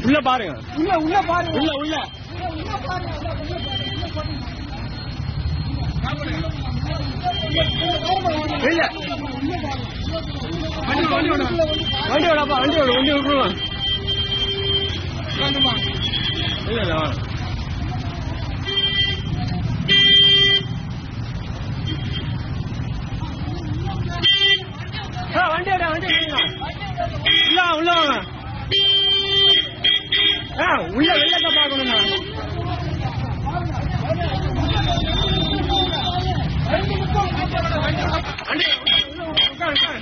உள்ள பாருங்க உள்ள உள்ள பாருங்க உள்ள உள்ள உள்ள பாருங்க இல்ல வண்டி வண்டி விடு வண்டி விடப்பா வண்டி விடு வண்டி விட்டுருவான் இல்ல இல்ல வாங்க. ஆ, வண்டி விட வண்டி விடுங்க. உள்ள வாங்க, உள்ள வாங்க ஆ, உள்ள வெள்ளத்தை பார்க்கணும்ண்ணா வண்டி உட்காரு, உட்காரு.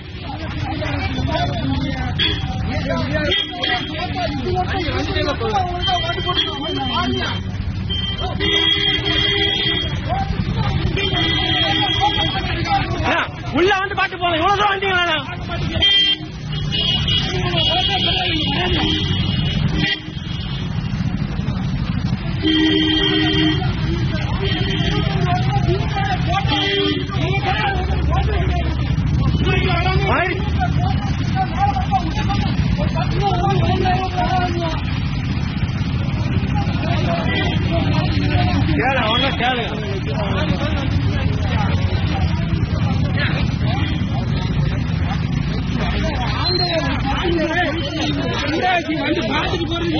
அண்ணா, உள்ள வந்து பாட்டு போங்க இவ்வளவு தூரம் வந்தீங்களா கேளு ஒன்னும் கேளு வந்து பார்த்துட்டு போறது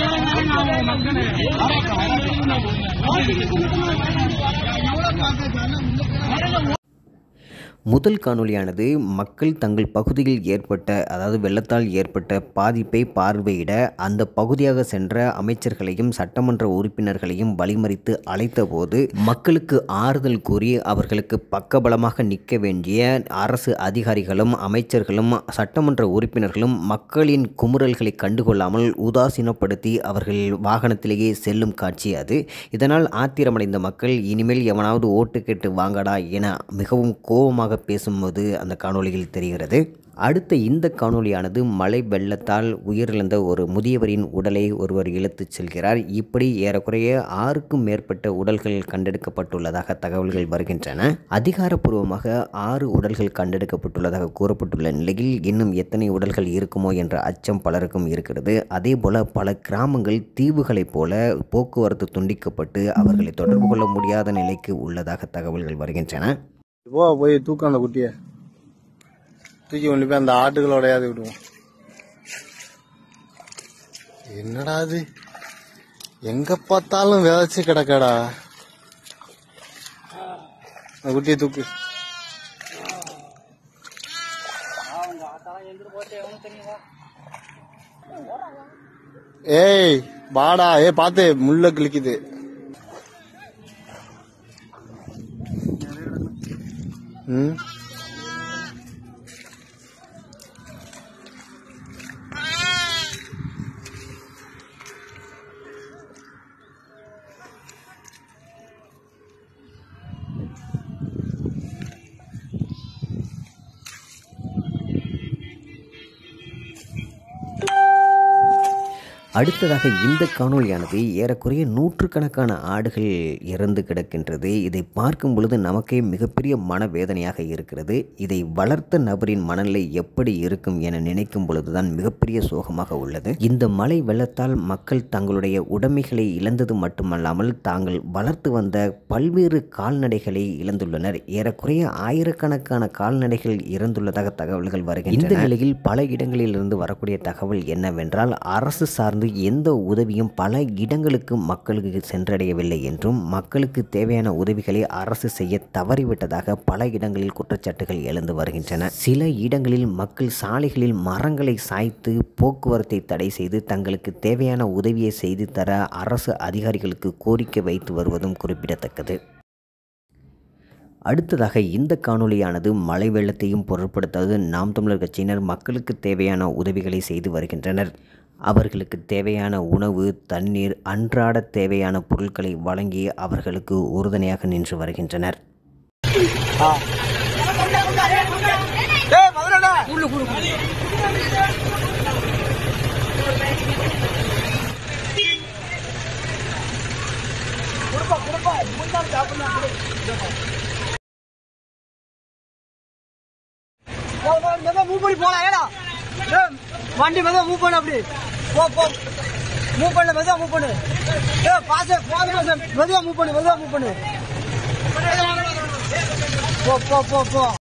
முதல் காணொளியானது மக்கள் தங்கள் பகுதியில் ஏற்பட்ட அதாவது வெள்ளத்தால் ஏற்பட்ட பாதிப்பை பார்வையிட அந்த பகுதியாக சென்ற அமைச்சர்களையும் சட்டமன்ற உறுப்பினர்களையும் வழிமறித்து அழைத்தபோது மக்களுக்கு ஆறுதல் கூறி அவர்களுக்கு பக்கபலமாக நிற்க வேண்டிய அரசு அதிகாரிகளும் அமைச்சர்களும் சட்டமன்ற உறுப்பினர்களும் மக்களின் குமுறல்களை கண்டுகொள்ளாமல் உதாசீனப்படுத்தி அவர்கள் வாகனத்திலேயே செல்லும் காட்சி அது இதனால் ஆத்திரமடைந்த மக்கள் இனிமேல் எவனாவது ஓட்டு கேட்டு வாங்கடா என மிகவும் கோபமாக பேசும்போது அந்த காணொளியில் தெரிகிறது அடுத்த இந்த காணொளியானது மழை வெள்ளத்தால் உயிரிழந்த ஒரு முதியவரின் உடலை ஒருவர் இழுத்துச் செல்கிறார் இப்படி ஏறக்குறைய ஆறுக்கும் மேற்பட்ட உடல்கள் கண்டெடுக்கப்பட்டுள்ளதாக தகவல்கள் வருகின்றன அதிகாரப்பூர்வமாக ஆறு உடல்கள் கண்டெடுக்கப்பட்டுள்ளதாக கூறப்பட்டுள்ள நிலையில் இன்னும் எத்தனை உடல்கள் இருக்குமோ என்ற அச்சம் பலருக்கும் இருக்கிறது அதேபோல பல கிராமங்கள் தீவுகளைப் போல போக்குவரத்து துண்டிக்கப்பட்டு அவர்களை தொடர்பு கொள்ள முடியாத நிலைக்கு உள்ளதாக தகவல்கள் வருகின்றன போ போய் தூக்கம் அந்த குட்டிய தூக்கி கொண்டு போய் அந்த ஆட்டுகளோடையாவது விடுவோம் என்னடா இது எங்க பார்த்தாலும் விதைச்சு கிடக்கடா அந்த குட்டியை தூக்கு ஏய் வாடா ஏ பாத்து முள்ள கிழிக்குது ம் அடுத்ததாக இந்த காணொளியானது ஏறக்குறைய நூற்றுக்கணக்கான ஆடுகள் இறந்து கிடக்கின்றது இதை பார்க்கும் பொழுது நமக்கே மிகப்பெரிய மனவேதனையாக இருக்கிறது இதை வளர்த்த நபரின் மனநிலை எப்படி இருக்கும் என நினைக்கும் பொழுதுதான் மிகப்பெரிய சோகமாக உள்ளது இந்த மழை வெள்ளத்தால் மக்கள் தங்களுடைய உடைமைகளை இழந்தது மட்டுமல்லாமல் தாங்கள் வளர்த்து வந்த பல்வேறு கால்நடைகளை இழந்துள்ளனர் ஏறக்குறைய ஆயிரக்கணக்கான கால்நடைகள் இறந்துள்ளதாக தகவல்கள் வருகின்றன இந்த நிலையில் பல இடங்களில் இருந்து வரக்கூடிய தகவல் என்னவென்றால் அரசு சார்ந்து எந்த உதவியும் பல இடங்களுக்கு மக்களுக்கு சென்றடையவில்லை என்றும் மக்களுக்கு தேவையான உதவிகளை அரசு செய்ய தவறிவிட்டதாக பல இடங்களில் குற்றச்சாட்டுகள் எழுந்து வருகின்றன சில இடங்களில் மக்கள் சாலைகளில் மரங்களை சாய்த்து போக்குவரத்தை தடை செய்து தங்களுக்கு தேவையான உதவியை செய்து தர அரசு அதிகாரிகளுக்கு கோரிக்கை வைத்து வருவதும் குறிப்பிடத்தக்கது அடுத்ததாக இந்த காணொளியானது மழை வெள்ளத்தையும் பொருட்படுத்தாது நாம் தமிழர் கட்சியினர் மக்களுக்கு தேவையான உதவிகளை செய்து வருகின்றனர் அவர்களுக்கு தேவையான உணவு தண்ணீர் அன்றாட தேவையான பொருட்களை வழங்கி அவர்களுக்கு உறுதுணையாக நின்று வருகின்றனர் மூவ் பண்ணி போலாம் ஏடா ஏய், வண்டி மெதுவா மூவ் பண்ண அப்படி போ போ மூவ் பண்ணு மெதுவா மூவ் பண்ணு ஏ பாஸ் போது பாஸ் மெதுவா மூவ் பண்ணு மெதுவா மூவ் பண்ணு போ போ போ போ